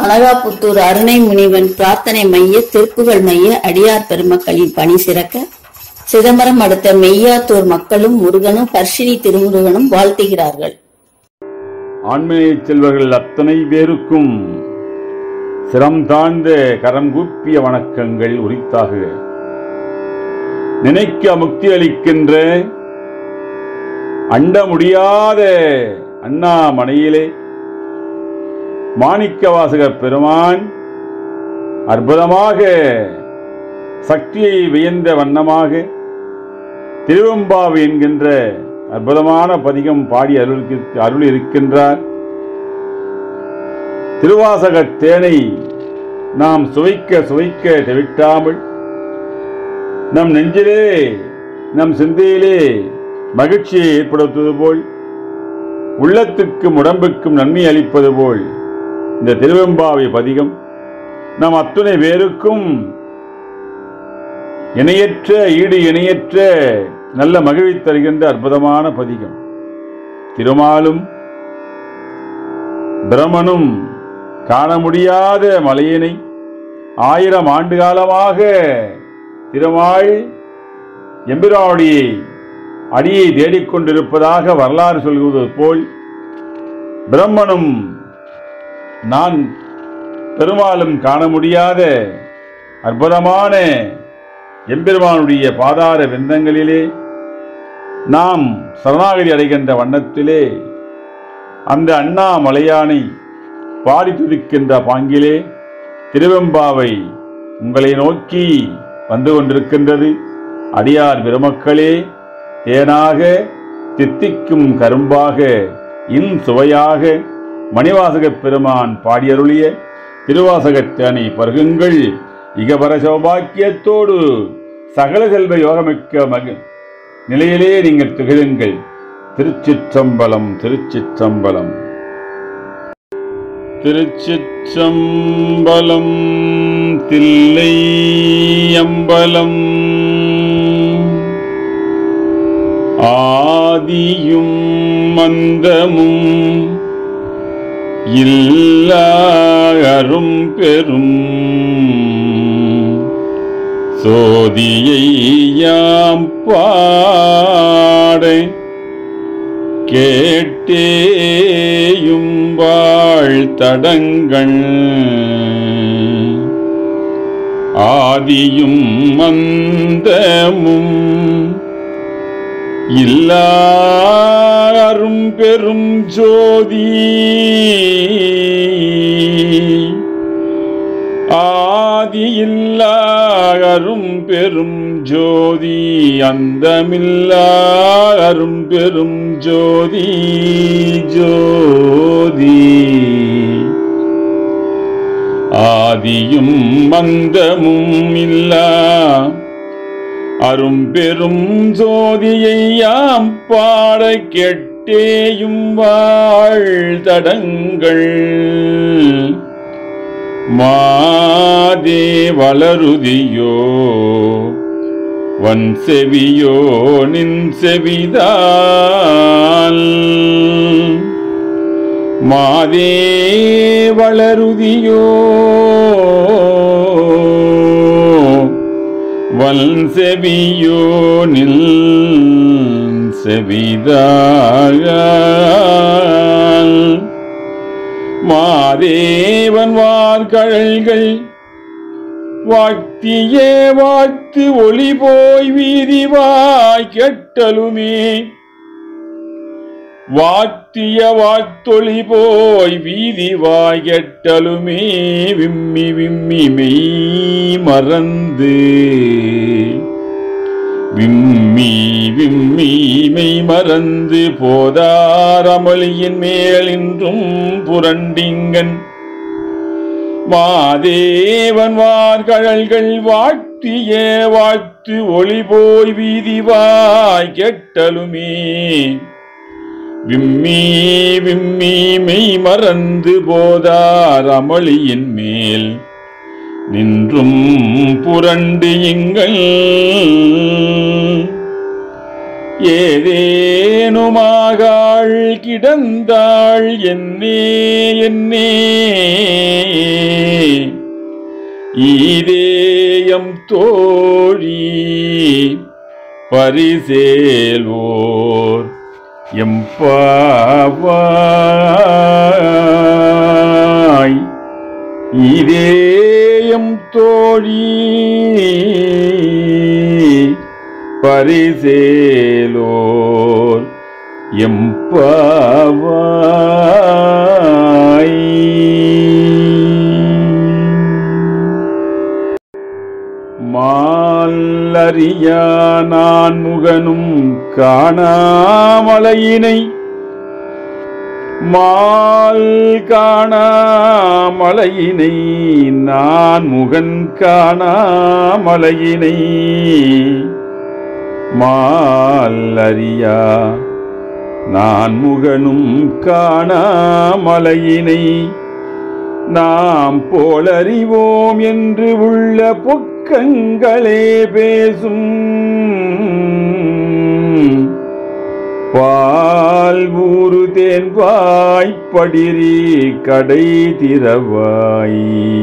அனகாபுத்தூர் அருணை முனிவன் பிரார்த்தனை மைய திருப்புகழ் மைய அடியார் பெருமக்களின் பணி சிறக்க சிதம்பரம் அடுத்த மெய்யாத்தூர் மக்களும் முருகனும் ஹர்ஷினி திருமுருகனும் வாழ்த்துகிறார்கள் ஆண்மையை செல்வர்கள் அத்தனை பேருக்கும் சிரம் தாழ்ந்த கரம் கூப்பிய வணக்கங்கள் உரித்தாகுக நினைக்க முக்தி அளிக்கின்ற அண்ட முடியாத அண்ணாமனையிலே மாணிக்க வாசகர் பெருமான் அற்புதமாக சக்தியை வியந்த வண்ணமாக திருவெம்பாவு என்கின்ற அற்புதமான பதிகம் பாடி அருள் அருள் இருக்கின்றார் திருவாசக தேனை நாம் சுவைக்க சுவைக்க தவிட்டாமல் நம் நெஞ்சிலே நம் சிந்தையிலே மகிழ்ச்சியை ஏற்படுத்துவது போல் உள்ளத்துக்கும் உடம்புக்கும் நன்மை அளிப்பது போல் இந்த திருவெம்பாவை பதிகம் நம் அத்துணை பேருக்கும் இணையற்ற ஈடு இணையற்ற நல்ல மகிழ்ச்சி தருகின்ற அற்புதமான பதிகம் திருமாலும் பிரமனும் காண முடியாத மலையினை ஆயிரம் ஆண்டு காலமாக திருமால் எம்பிரானுடைய அடியை தேடிக்கொண்டிருப்பதாக வரலாறு சொல்வது போல் பிரம்மனும் நான் பெருமாளும் காண முடியாத அற்புதமான எம்பெருமானுடைய பாதார விந்தங்களிலே நாம் சரணாகதி அடைகின்ற வண்ணத்திலே அந்த அண்ணாமலையானை பாடி துதிக்கின்ற பாங்கிலே திருவெம்பாவை உங்களை நோக்கி வந்து கொண்டிருக்கின்றது அடியார் பெருமக்களே தேனாக தித்திக்கும் கரும்பாக இன் சுவையாக மணிவாசகப் பெருமான் பாடியருளிய திருவாசகத் தேனை பருகுங்கள் இகபர சௌபாக்கியத்தோடு சகல செல்வ யோகமிக்க மக நிலையிலே நீங்கள் திகழுங்கள் திருச்சிற்றம்பலம் திருச்சிற்றம்பலம் திருச்சிற்றம்பலம் தில்லை அம்பலம் ஆதியும் மந்தமும் இல்லாரும் பெரும் சோதியை யாம் பாட கேட்டேயும் வாழ்த்தடங்கள் ஆதியும் மந்தமும் இல்லாரும் பெரும் ஜோதி ஆதி இல்லாரும் பெரும் ஜோதி அந்தமில்லாரும் பெரும் ஜோதி ஜோதி ஆதியும் மந்தமும் இல்லா அரும்பெரும் ஜோதியை யாம் பாட கெட்டேயும் வாழ்தடங்கள் மாதே வளருதியோ வன் செவியோ நின் செவிதால் மாதே வளருதியோ வல் செவியோ நில் செவிதால் மாதேவன் வார்கழல்கள் வாழ்த்தியே வாழ்த்து ஒளி போய் வீதி வாய் கெட்டலுமே வாத்திய வாத்தொளி போய் வீதி வாய் கெட்டலுமே விம்மி விம்மி மெய் மறந்து விம்மி விம்மி மெய் மறந்து போதாரமளியின் மேலின்றும் புரண்டிங்கன் மாதேவன் வார்கழல்கள் வாழ்த்திய வாழ்த்து ஒளி போய் வீதி வாய் கெட்டலுமே விம்மி விம்மி மெய் மறந்து போதார் அமளியின் மேல் நின்றும் புரண்டு எங்கள் ஏதேனுமாகாள் கிடந்தாள் என்னே என்னே ஈதேயம் தோழி பரிசேலோர் எம்பாவாய் இதேயம் தோழி பரிசேலோர் எம்பாவாய் மால்லறியா நான் முகனும் காணாமலையினை மால் காணாமலையினை நான் முகன் காணாமலையினை மால்லறியா நான் முகனும் காணாமலையினை நாம் போலறிவோம் என்று உள்ள பொக்கங்களே பேசும் பால் ஊரு தேன்வாய் படிரி கடை திறவாய்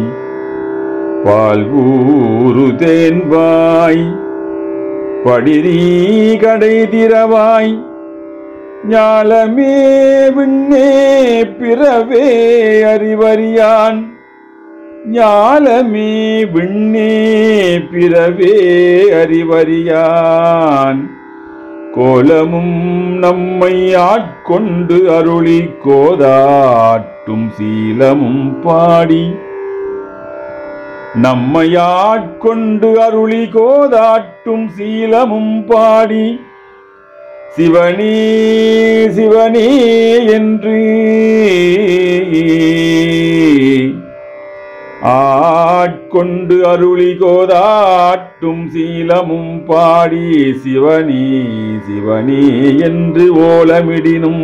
பால் ஊரு தேன்வாய் படிரி கடை திறவாய் ஞாலமே விண்ணே பிறவே அறிவறியான் ஞாலமே விண்ணே பிறவே அறிவறியான் கோலமும் நம்மை ஆட்கொண்டு அருளி கோதாட்டும் சீலமும் பாடி நம்மை ஆட்கொண்டு அருளி கோதாட்டும் சீலமும் பாடி சிவனே சிவனே என்று ஆட்கொண்டு அருளி கோதாட்டும் சீலமும் பாடி சிவனே சிவனே என்று ஓலமிடினும்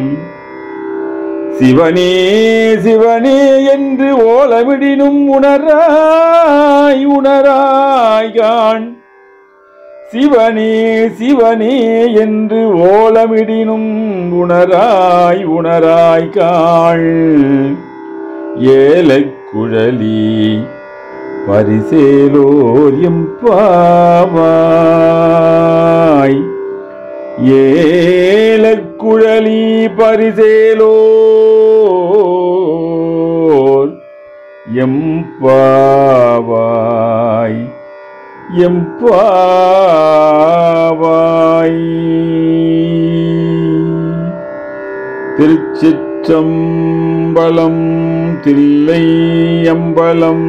சிவனே சிவனே என்று ஓலமிடினும் உணராய் உணராய் காண் சிவனே சிவனே என்று ஓலமிடினும் உணராய் உணராய் காள் ஏலக்குழலி பரிசேலோர் எம்பாவாய் ஏலக்குழலி பரிசேலோர் எம்பாவாய் எம்பாவாய் திருச்சிற்றம்பலம் தில்லை அம்பலம்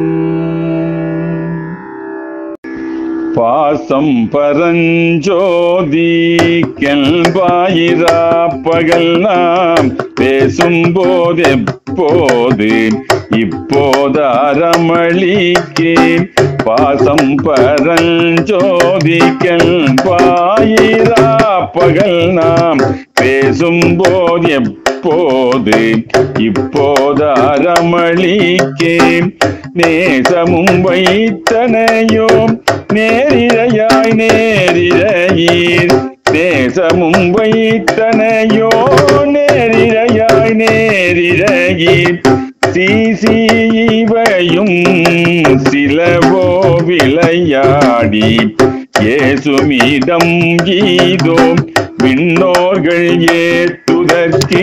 பாசம் பரஞ்சோதி கெல்வாயிரா பகல் நாம் பேசும்போது எப்போது இப்போது அறமளிக்கேன் பாசம் பரஞ்சோதி கெல்வாயிரா பகல் நாம் பேசும்போது எப்போது இப்போது அறமளிக்கேன் நேசமும் வைத்தனையோ நேரிழையாய் நேரிழையீர் நேசமும் வைத்தனையோ நேரிழையாய் நேரிழையீர் சீசி இவையும் சிலவோ விளையாடி ஏசுமிடம் ஈதோ விண்ணோர்கள் ஏத்துதற்கு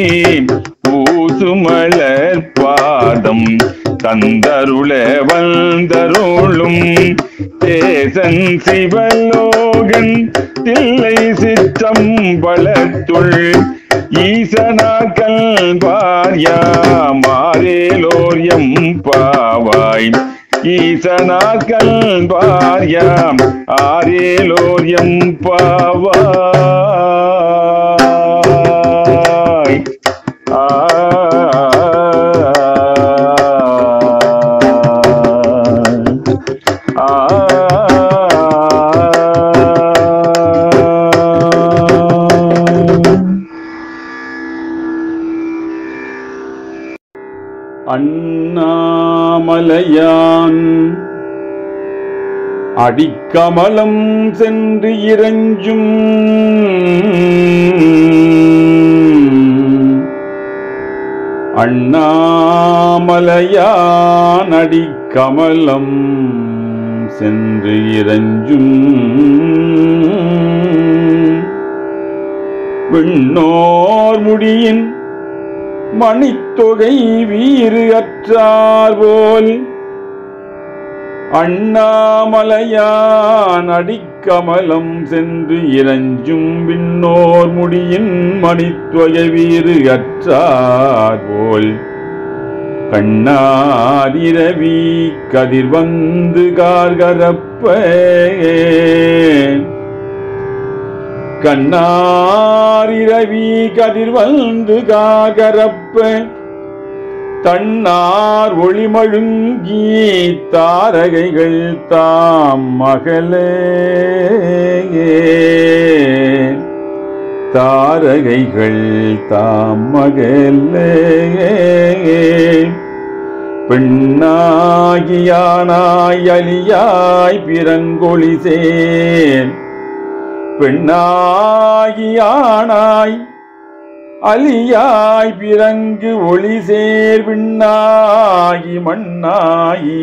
பூசுமலர் பாதம் தந்தருள வந்தருளும் தேசன் சிவலோகன் தில்லை சிற்றம்பலத்துள் ஈசனாக்கள் பாரியா மாறேலோர் எம் பாவாய் ஈசனாக்கள் பாரியாம் ஆரேலோர் எம் பாவாய் ஆ அண்ணாமலையான் அடிக்கமலம் சென்று இறைஞ்சும் அண்ணாமலையான் அடிக்கமலம் சென்று இறைஞ்சும் விண்ணோர் முடியின் மணித்தொகை வீறு அற்றார் போல் அண்ணாமலையான் அடிக்கமலம் சென்று இறஞ்சும் விண்ணோர் முடியின் மணித்தொகை வீறு அற்றார் போல் கண்ணாதிரவி கதிர் வந்து கார்கரப்ப கண்ணாரிரவி கதிர் வந்து காகரப்ப தன்னார் ஒளிமழுங்கி தாரகைகள் தாம் மகளே தாரகைகள் தாம் மகளே பெண்ணாகியானாய் அலியாய் பிறங்கொழி சேன் பெண்ணாகியானாய் அலியாய் பிறங்கு ஒளி சேர் விண்ணாகி மண்ணாகி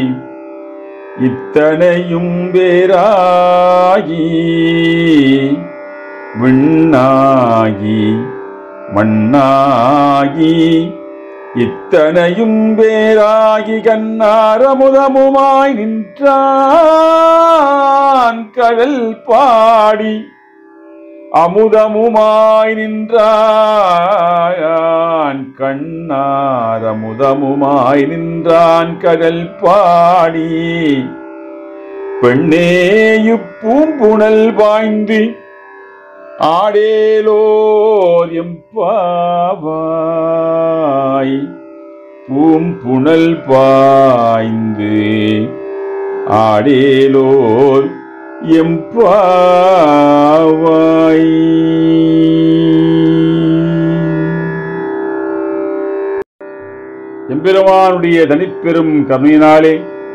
இத்தனையும் வேறாகி விண்ணாகி மண்ணாகி இத்தனையும் வேறாகி கண்ணாரமுதமுமாய் நின்றான் கடல் பாடி அமுதமுமாய் நின்றான் கண்ணார் அமுதமுமாய் நின்றான் கடல் பாடி பெண்ணேயு பூம்புணல் பாய்ந்து ஆடேலோர் எம்பாவாய் பூம்புணல் பாய்ந்து ஆடேலோர் எம்பாவாய் எம்பெருமானுடைய தனிப்பெரும் கருணையினாலே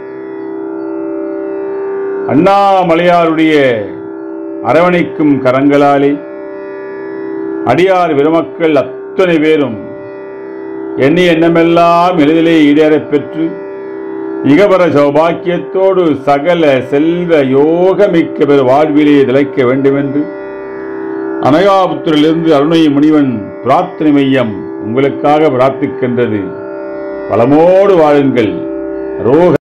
அண்ணாமலையாருடைய அரவணைக்கும் கரங்களாலே அடியார் பெருமக்கள் அத்தனை பேரும் எண்ணி எண்ணமெல்லாம் எளிதிலே ஈடேறப் பெற்று இகபர சௌபாக்கியத்தோடு சகல செல்வ யோகமிக்க பெரு வாழ்விலே திளைக்க வேண்டுமென்று அனகாபுத்திரிலிருந்து அருணை முனிவன் பிரார்த்தனை மையம் உங்களுக்காக பிரார்த்திக்கின்றது பலமோடு வாழுங்கள் ரோக